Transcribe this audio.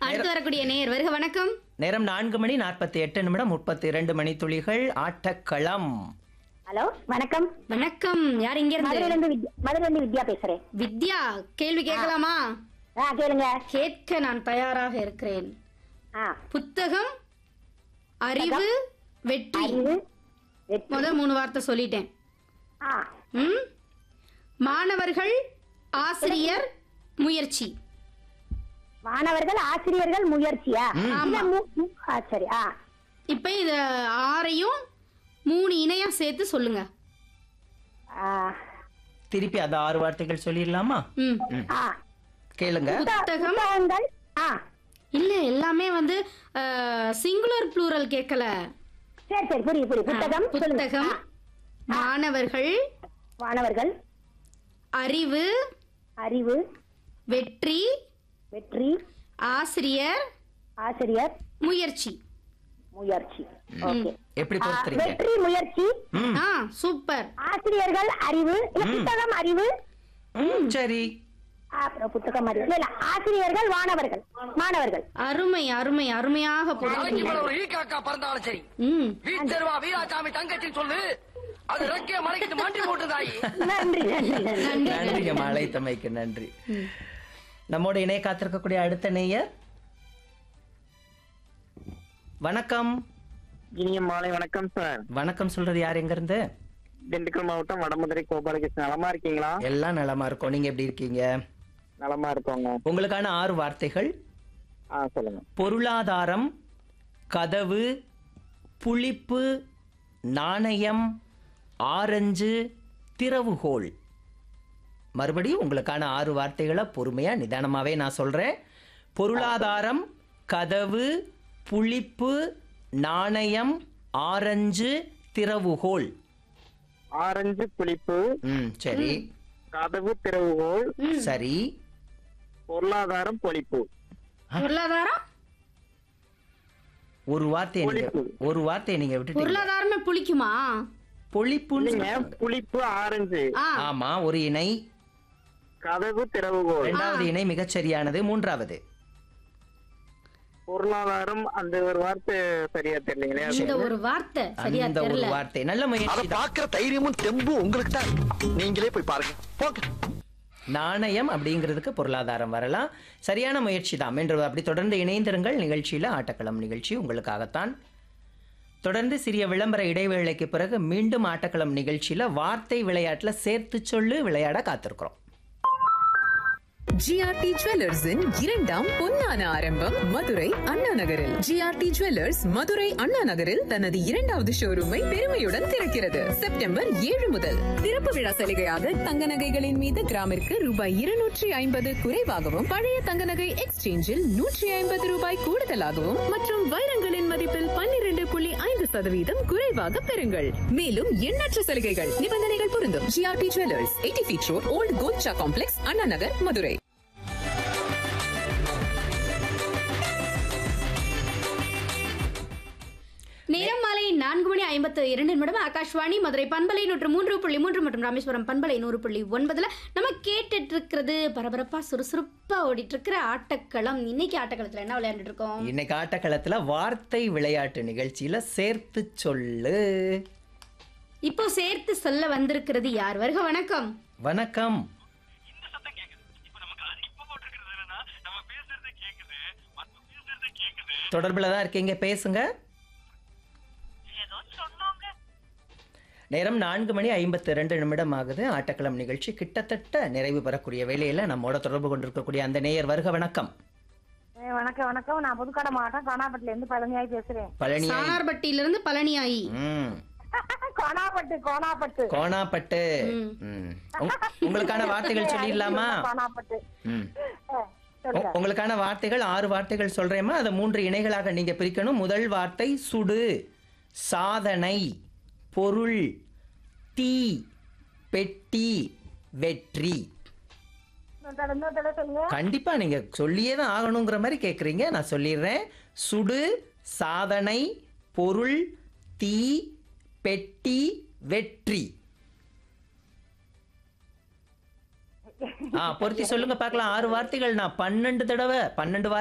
அடுத்து வரக்கூடிய நேயர் வருக வணக்கம் நேரம் நான்கு மணி நாற்பத்தி எட்டு நிமிடம் முப்பத்தி இரண்டு மணி துளிகள் ஆட்டக்களம் ஹலோ வணக்கம் வணக்கம் யார் இங்க இருந்து மதுரையில இருந்து வித்யா- மதுரையில இருந்து வித்யா பேசுறேன் வித்யா கேள்வி கேட்கலாமா ஆ கேளுங்க கேட்க நான் தயாராக இருக்கிறேன் ஆ புத்தகம் அறிவு வெற்றி அறிவு வெற்றி முதல் மூணு வார்த்தை சொல்லிட்டேன் ஆ ம் மாணவர்கள் ஆசிரியர் முயற்சி மாணவர்கள் ஆசிரியர்கள் முயற்சியா இல்ல மு- மு- ஆ, சரி ஆ இப்ப இத ஆறையும் மூணு இணையா சேர்த்து சொல்லுங்க ஆ, திருப்பி அந்த ஆறு வார்த்தைகள் சொல்லிடலாமா ம் ஆ கேளுங்க புத்தகம் புத்தகங்கள் ஆ இல்ல எல்லாமே வந்து சிங்குலர் ப்ளூரல் கேட்கல சரி சரி புரியுது புரியுது புத்தகம் சொல்லுங்க. புத்தகம் ஆ, மாணவர்கள் மாணவர்கள் அறிவு அறிவு வெற்றி வெற்றி ஆசிரியர் ஆசிரியர் முயற்சி முயற்சி ஓகே எப்படி ஆ, பொறுத்துறீங்க வெற்றி முயற்சி ஆ சூப்பர் ஆசிரியர்கள் அறிவு இல்ல புத்தகம் அறிவு ம், சரி அப்புறம் புத்தகம் அறிவு இல்ல இல்ல ஆசிரியர்கள் மாணவர்கள் மாணவர்கள் அருமை அருமை அருமையாக நாளைக்கு போடுறீங்க இவ்வளவு ஒரு ஈக்காக்கா பறந்தாலும் சரி ம் வீச்சருவா வீராசாமி தங்கச்சி சொல்லு அது ரெக்கைய மறைக்கிட்டு மாட்டி போட்டுதாயி நன்றி நன்றி நன்றி நன்றி நன்றிங்க மாலை தமைக்கு நன்றி நம்மோட இணைய காத்திருக்கக்கூடிய அடுத்த நேயர் வணக்கம் இனிய மாலை வணக்கம் சார் வணக்கம் சொல்றது யார் எங்க இருந்து திண்டுக்கல் மாவட்டம் வடமதுரை கோபாலகிருஷ்ணன் நலமா இருக்கீங்களா எல்லாம் நலமா இருக்கோம் நீங்க எப்படி இருக்கீங்க நலமா இருக்கோங்க உங்களுக்கான ஆறு வார்த்தைகள் ஆ சொல்லுங்க பொருளாதாரம் கதவு புளிப்பு நாணயம் ஆரஞ்சு திறவுகோல் மறுபடியும் உங்களுக்கான ஆறு வார்த்தைகளை பொறுமையா நிதானமாவே நான் சொல்றேன் பொருளாதாரம் கதவு புளிப்பு நாணயம் ஆரஞ்சு திறவுகோல் ஆரஞ்சு புளிப்பு ம் சரி கதவு திறவுகோல் சரி பொருளாதாரம் பொழிப்பு பொருளாதாரம் ஒரு வார்த்தையை நீங்க புளிப்பு. ஒரு வார்த்தையை நீங்க விட்டுட்டீங்க பொருளாதாரமே புளிக்குமா பொழிப்புன்னு இல்லைங்க சொல்றாங்க. புளிப்பு ஆரஞ்சு ஆ ஆமா ஒரு இணை கதவு திறவுகோல் இரண்டாவது இணை மிகச் சரியானது மூன்றாவது பொருளாதாரம் அந்த ஒரு வார்த்தை சரியா தெரியலீங்களே இந்த ஒரு வார்த்தை சரியா அந்த ஒரு தெரியல வார்த்தை நல்ல அத முயற்சி தான். பாக்குற தைரியமும் தெம்பும் உங்களுக்கு தான் நீங்களே போய் பாருங்க போங்க நாணயம் அப்படிங்கிறதுக்கு பொருளாதாரம் வரலாம் சரியான முயற்சி தான் என்று அப்படி தொடர்ந்து இணைந்திருங்கள் நிகழ்ச்சியில ஆட்டக்களம் நிகழ்ச்சி உங்களுக்காகத்தான் தொடர்ந்து சிறிய விளம்பர இடைவேளைக்கு பிறகு மீண்டும் ஆட்டக்களம் நிகழ்ச்சியில வார்த்தை விளையாட்டுல சேர்த்து சொல்லு விளையாட காத்திருக்கிறோம் ஜிஆர்டி ஜுவல்லர்ஸின் இரண்டாம் பொன்னான ஆரம்பம் மதுரை அண்ணா நகரில் ஜிஆர்டி ஜுவல்லர்ஸ் மதுரை அண்ணா நகரில் தனது இரண்டாவது ஷோரூமை பெருமையுடன் திறக்கிறது செப்டம்பர் ஏழு முதல் திறப்பு விழா சலுகையாக தங்க நகைகளின் மீது கிராமிற்கு ரூபாய் இருநூற்றி ஐம்பது குறைவாகவும் பழைய தங்க நகை எக்ஸ்சேஞ்சில் நூற்றி ஐம்பது ரூபாய் கூடுதலாகவும் மற்றும் வைரங்களின் மதிப்பில் பன்னிரண்டு புள்ளி ஐந்து சதவீதம் குறைவாக பெறுங்கள் மேலும் எண்ணற்ற சலுகைகள் நிபந்தனைகள் பொருந்தும் GRT jewellers eighty feet road old Kolcha complex Anna Nagar Madurai நேரம் மாலை நான்கு மணி ஐம்பத்து இரண்டு நிமிடம் ஆகாஷ்வாணி மதுரை பண்பலை நூற்று மூன்று புள்ளி மூன்று மற்றும் ராமேஸ்வரம் பண்பலை நூறு புள்ளி ஒன்பதுல நம்ம கேட்டுட்டு இருக்கிறது பரபரப்பா சுறுசுறுப்பா ஓடிட்டு இருக்கிற ஆட்டக்களம் இன்னைக்கு ஆட்டக்களத்துல என்ன விளையாண்டுட்டு இருக்கோம் இன்னைக்கு ஆட்டக்களத்துல வார்த்தை விளையாட்டு நிகழ்ச்சியில சேர்த்து சொல்லு இப்போ சேர்த்து சொல்ல வந்திருக்கிறது யார் வருக வணக்கம் வணக்கம் தொடர்புல தான் இருக்கீங்க பேசுங்க நேரம் நான்கு மணி ஐம்பத்தி ரெண்டு நிமிடம் ஆகுது ஆட்டக்களம் நிகழ்ச்சி கிட்டத்தட்ட நிறைவு பெறக்கூடிய வேளையில நம்மோட தொடர்பு கொண்டிருக்கக்கூடிய அந்த நேயர் வருக வணக்கம் ஏ, வணக்கம் வணக்கம் நான் புதுக்கடை மாவட்டம் கோனாப்பட்டில இருந்து பழனியாய் பேசுறேன் பழனி சானார்பட்டியில இருந்து பழனியாயி ம் கோனாப்பட்டு கோனாப்பட்டு கோணாப்பட்டு ம். உங்க- உங்களுக்கான வார்த்தைகள் சொல்லிடலாமா கோனாப்பட்டு ம் ஏ, சொல்லுங்க உ- உங்களுக்கான வார்த்தைகள் ஆறு வார்த்தைகள் சொல்றேம்மா அதை மூன்று இணைகளாக நீங்க பிரிக்கணும் முதல் வார்த்தை சுடு சாதனை பொருள் தீ பெட்டி வெற்றி இன்னொரு தடவை, இன்னொரு தடவை சொல்லுங்க கண்டிப்பா நீங்க சொல்லியே தான் ஆகணுங்கிற மாதிரி கேக்குறீங்க நான் சொல்லிடுறேன் சுடு சாதனை பொருள் தீ பெட்டி வெற்றி ஆ பொருத்தி சொல்லுங்க பார்க்கலாம் ஆறு வார்த்தைகள் நான் பன்னெண்டு தடவை பன்னெண்டு